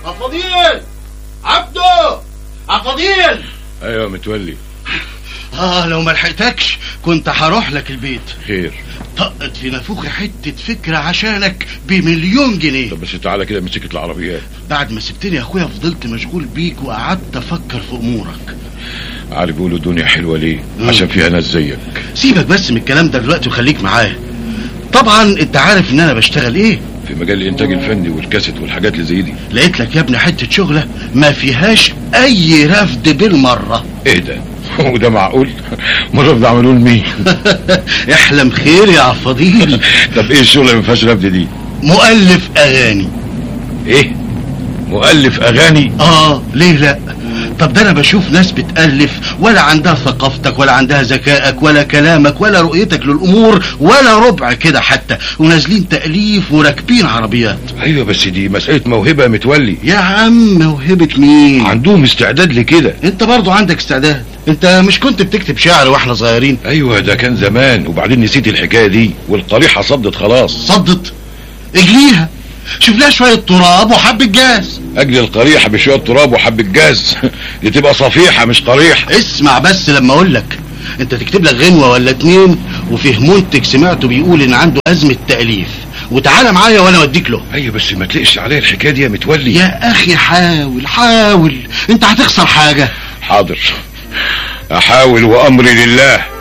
عفضيل عبده عفضيل ايوه متولي اه لو ما لحقتكش كنت هروح لك البيت خير طقت في نافوخي حتة فكرة عشانك بمليون جنيه طب بس تعالى كده مسكت العربيات بعد ما سبتني يا اخويا فضلت مشغول بيك وقعدت افكر في امورك عارف بيقولوا الدنيا حلوه ليه مم. عشان فيها ناس زيك سيبك بس من الكلام ده دلوقتي وخليك معايا طبعا انت عارف ان انا بشتغل ايه في مجال الانتاج الفني والكاسيت والحاجات اللي زي دي لقيت لك يا ابني حتة شغلة ما فيهاش اي رفد بالمرة اهدى وده معقول مرة ده عملوه لمين احلم خير يا عفضيل طب ايه الشغل اللي ما فيهاش رفد دي مؤلف اغاني ايه مؤلف اغاني اه ليه لا طب ده انا بشوف ناس بتألف ولا عندها ثقافتك ولا عندها ذكائك ولا كلامك ولا رؤيتك للامور ولا ربع كده حتى ونازلين تأليف وراكبين عربيات ايوه بس دي مسألة موهبة متولي يا عم موهبة مين عندهم استعداد لكده انت برضو عندك استعداد انت مش كنت بتكتب شعر واحنا صغيرين ايوه ده كان زمان وبعدين نسيت الحكاية دي والقريحة صدت خلاص صدت اجليها شوف لها شوية تراب وحبة جاز اجل القريحة بشوية تراب وحبة جاز دي تبقى صفيحة مش قريحة اسمع بس لما اقول لك انت تكتب لك غنوة ولا اتنين وفيه منتج سمعته بيقول ان عنده ازمة تأليف وتعالى معايا وانا اوديك له ايوه بس ما تلاقيش عليا الحكاية دي يا متولي يا اخي حاول حاول انت هتخسر حاجة حاضر احاول وامري لله